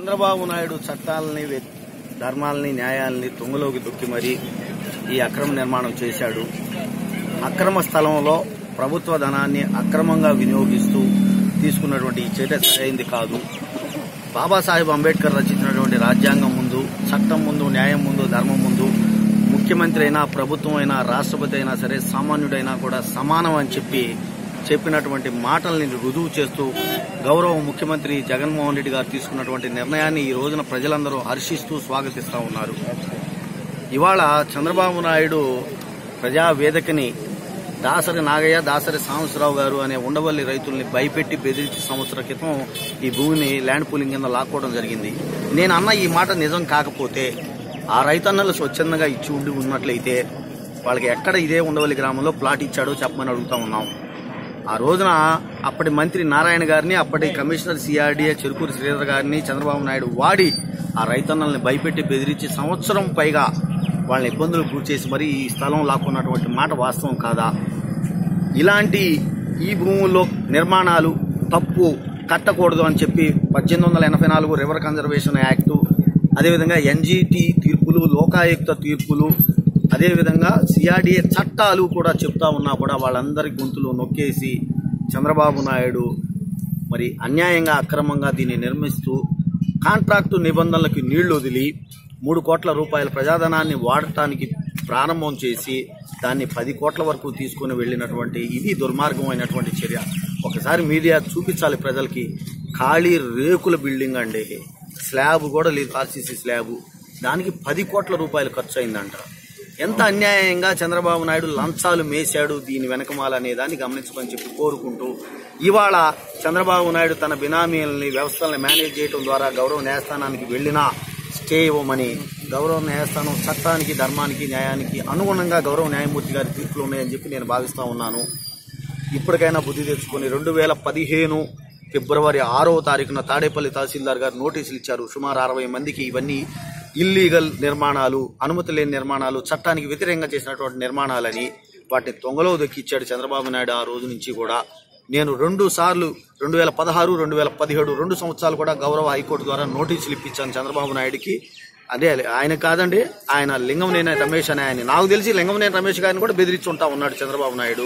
చంద్రబాబు నాయుడు చట్టాలని వ్య- ధర్మాలని న్యాయాలని తుంగలోకి దొక్కి మరీ ఈ అక్రమ నిర్మాణం చేశాడు అక్రమ స్థలంలో ప్రభుత్వ ధనాన్ని అక్రమంగా వినియోగిస్తూ తీసుకున్నటువంటి ఈ చర్య సరైంది కాదు బాబాసాహెబ్ అంబేద్కర్ రచించినటువంటి రాజ్యాంగం ముందు చట్టం ముందు న్యాయం ముందు ధర్మం ముందు ముఖ్యమంత్రి అయినా ప్రభుత్వం అయినా రాష్ట్రపతి అయినా సరే సామాన్యుడైనా కూడా సమానం అని చెప్పి చెప్పినటువంటి మాటల్ని రుజువు చేస్తూ గౌరవ ముఖ్యమంత్రి జగన్మోహన్ రెడ్డి గారు తీసుకున్నటువంటి నిర్ణయాన్ని ఈ రోజున ప్రజలందరూ హర్షిస్తూ స్వాగతిస్తా ఉన్నారు ఇవాళ చంద్రబాబు నాయుడు ప్రజా వేదికని దాసరి నాగయ్య దాసరి సాంబశివరావు గారు అనే ఉండవల్లి రైతుల్ని భయపెట్టి బెదిరించి సంవత్సరం క్రితం ఈ భూమిని ల్యాండ్ పూలింగ్ కింద లాక్కోవడం జరిగింది నేను అన్న ఈ మాట నిజం కాకపోతే ఆ రైతన్నలు స్వచ్ఛందంగా ఇచ్చి ఉండి ఉన్నట్లయితే వాళ్ళకి ఎక్కడ ఇదే ఉండవల్లి గ్రామంలో ప్లాట్ ఇచ్చాడో చెప్పమని అడుగుతా ఉన్నాం ఆ రోజున అప్పటి మంత్రి నారాయణ గారిని అప్పటి కమిషనర్ సిఆర్డీఏ చెరుకూరి శ్రీధర్ గారిని చంద్రబాబు నాయుడు వాడి ఆ రైతన్నల్ని భయపెట్టి బెదిరించి సంవత్సరం పైగా వాళ్ళని ఇబ్బందులు గురి చేసి మరీ ఈ స్థలం లాక్కున్నటువంటి మాట వాస్తవం కాదా ఇలాంటి ఈ భూముల్లో నిర్మాణాలు తప్పు కట్టకూడదు అని చెప్పి పద్దెనిమిది వందల ఎనభై నాలుగు రివర్ కన్జర్వేషన్ యాక్టు అదేవిధంగా ఎన్జీటీ తీర్పులు లోకాయుక్త తీర్పులు అదేవిధంగా సిఆర్డీఏ చట్టాలు కూడా చెప్తా ఉన్నా కూడా వాళ్ళందరి గొంతులు నొక్కేసి చంద్రబాబు నాయుడు మరి అన్యాయంగా అక్రమంగా దీన్ని నిర్మిస్తూ కాంట్రాక్టు నిబంధనలకు నీళ్లు వదిలి మూడు కోట్ల రూపాయల ప్రజాధనాన్ని వాడటానికి ప్రారంభం చేసి దాన్ని పది కోట్ల వరకు తీసుకుని వెళ్ళినటువంటి ఇది దుర్మార్గమైనటువంటి చర్య ఒకసారి మీడియా చూపించాలి ప్రజలకి ఖాళీ రేకుల బిల్డింగ్ అండి స్లాబ్ కూడా లేదు ఆర్సీసీ స్లాబ్ దానికి పది కోట్ల రూపాయలు ఖర్చు అయిందంట ఎంత అన్యాయంగా చంద్రబాబు నాయుడు లంచాలు మేశాడు దీని వెనకమాల అనే దాన్ని గమనించమని చెప్పి కోరుకుంటూ ఇవాళ చంద్రబాబు నాయుడు తన బినామీలని వ్యవస్థలను మేనేజ్ చేయడం ద్వారా గౌరవ న్యాయస్థానానికి వెళ్ళినా స్టే ఇవ్వమని గౌరవ న్యాయస్థానం చట్టానికి ధర్మానికి న్యాయానికి అనుగుణంగా గౌరవ న్యాయమూర్తి గారి తీర్పులు ఉన్నాయని చెప్పి నేను భావిస్తా ఉన్నాను ఇప్పటికైనా బుద్ధి తెచ్చుకొని రెండు వేల పదిహేను ఫిబ్రవరి ఆరో తారీఖున తాడేపల్లి తహసీల్దార్ గారు నోటీసులు ఇచ్చారు సుమారు అరవై మందికి ఇవన్నీ ఇల్లీగల్ నిర్మాణాలు అనుమతి లేని నిర్మాణాలు చట్టానికి వ్యతిరేకంగా చేసినటువంటి నిర్మాణాలని వాటిని తొంగలో దొక్కిచ్చాడు చంద్రబాబు నాయుడు ఆ రోజు నుంచి కూడా నేను రెండు సార్లు రెండు వేల పదహారు రెండు వేల పదిహేడు రెండు సంవత్సరాలు కూడా గౌరవ హైకోర్టు ద్వారా నోటీసులు ఇప్పించాను చంద్రబాబు నాయుడికి అదే ఆయన కాదండి ఆయన లింగంనేని రమేష్ అని ఆయన నాకు తెలిసి లింగంనేని రమేష్ గారిని కూడా బెదిరించుంటా ఉన్నాడు చంద్రబాబు నాయుడు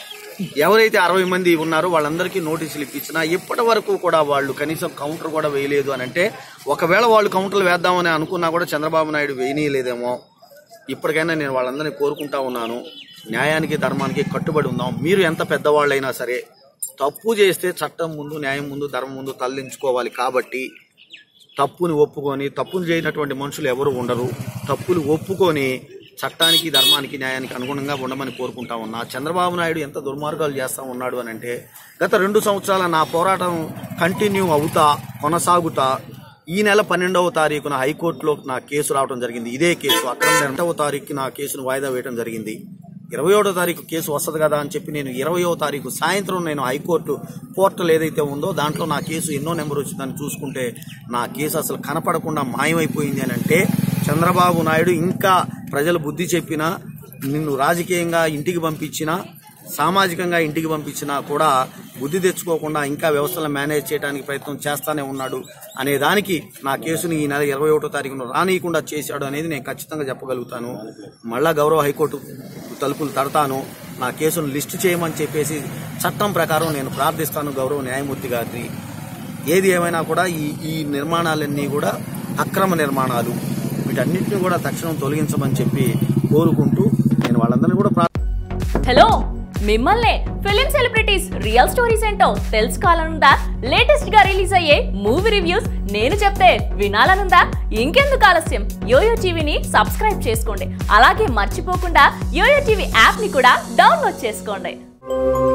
ఎవరైతే అరవై మంది ఉన్నారో వాళ్ళందరికీ నోటీసులు ఇప్పించినా ఇప్పటి వరకు కూడా వాళ్ళు కనీసం కౌంటర్ కూడా వేయలేదు అని అంటే ఒకవేళ వాళ్ళు కౌంటర్లు వేద్దామని అనుకున్నా కూడా చంద్రబాబు నాయుడు వేయనీయలేదేమో ఇప్పటికైనా నేను వాళ్ళందరినీ కోరుకుంటా ఉన్నాను న్యాయానికి ధర్మానికి కట్టుబడి ఉందాం మీరు ఎంత పెద్దవాళ్ళైనా సరే తప్పు చేస్తే చట్టం ముందు న్యాయం ముందు ధర్మం ముందు తరలించుకోవాలి కాబట్టి తప్పుని ఒప్పుకొని తప్పులు చేయనటువంటి మనుషులు ఎవరు ఉండరు తప్పులు ఒప్పుకొని చట్టానికి ధర్మానికి న్యాయానికి అనుగుణంగా ఉండమని కోరుకుంటా ఉన్నా చంద్రబాబు నాయుడు ఎంత దుర్మార్గాలు చేస్తా ఉన్నాడు అని అంటే గత రెండు సంవత్సరాల నా పోరాటం కంటిన్యూ అవుతా కొనసాగుతా ఈ నెల పన్నెండవ తారీఖున హైకోర్టులో నా కేసు రావడం జరిగింది ఇదే కేసు అక్రమ రెండవ తారీఖు నా కేసును వాయిదా వేయడం జరిగింది ఇరవై ఒకటో తారీఖు కేసు వస్తుంది కదా అని చెప్పి నేను ఇరవయో తారీఖు సాయంత్రం నేను హైకోర్టు పోర్టల్ ఏదైతే ఉందో దాంట్లో నా కేసు ఎన్నో నెంబర్ వచ్చిందని చూసుకుంటే నా కేసు అసలు కనపడకుండా మాయమైపోయింది అని అంటే చంద్రబాబు నాయుడు ఇంకా ప్రజలు బుద్ధి చెప్పినా నిన్ను రాజకీయంగా ఇంటికి పంపించినా సామాజికంగా ఇంటికి పంపించినా కూడా బుద్ధి తెచ్చుకోకుండా ఇంకా వ్యవస్థలను మేనేజ్ చేయడానికి ప్రయత్నం చేస్తానే ఉన్నాడు అనే దానికి నా కేసుని ఈ నెల ఇరవై ఒకటో తారీఖున రానియకుండా చేశాడు అనేది నేను ఖచ్చితంగా చెప్పగలుగుతాను మళ్ళా గౌరవ హైకోర్టు తలుపులు తడతాను నా కేసును లిస్టు చేయమని చెప్పేసి చట్టం ప్రకారం నేను ప్రార్థిస్తాను గౌరవ న్యాయమూర్తి గారిని ఏది ఏమైనా కూడా ఈ ఈ నిర్మాణాలన్నీ కూడా అక్రమ నిర్మాణాలు వీటన్నిటిని కూడా తక్షణం తొలగించమని చెప్పి కోరుకుంటూ నేను వాళ్ళందరినీ కూడా ప్రా- హలో మిమ్మల్నే ఫిలిం సెలబ్రిటీస్ రియల్ స్టోరీస్ ఏంటో తెలుసుకోవాలనుందా లేటెస్ట్ గా రిలీజ్ అయ్యే మూవీ రివ్యూస్ నేను చెప్తే వినాలనుందా ఇంకెందుకు ఆలస్యం యోయో టీవీని సబ్స్క్రైబ్ చేసుకోండి అలాగే మర్చిపోకుండా యోయో టీవీ యాప్ ని కూడా డౌన్లోడ్ చేసుకోండి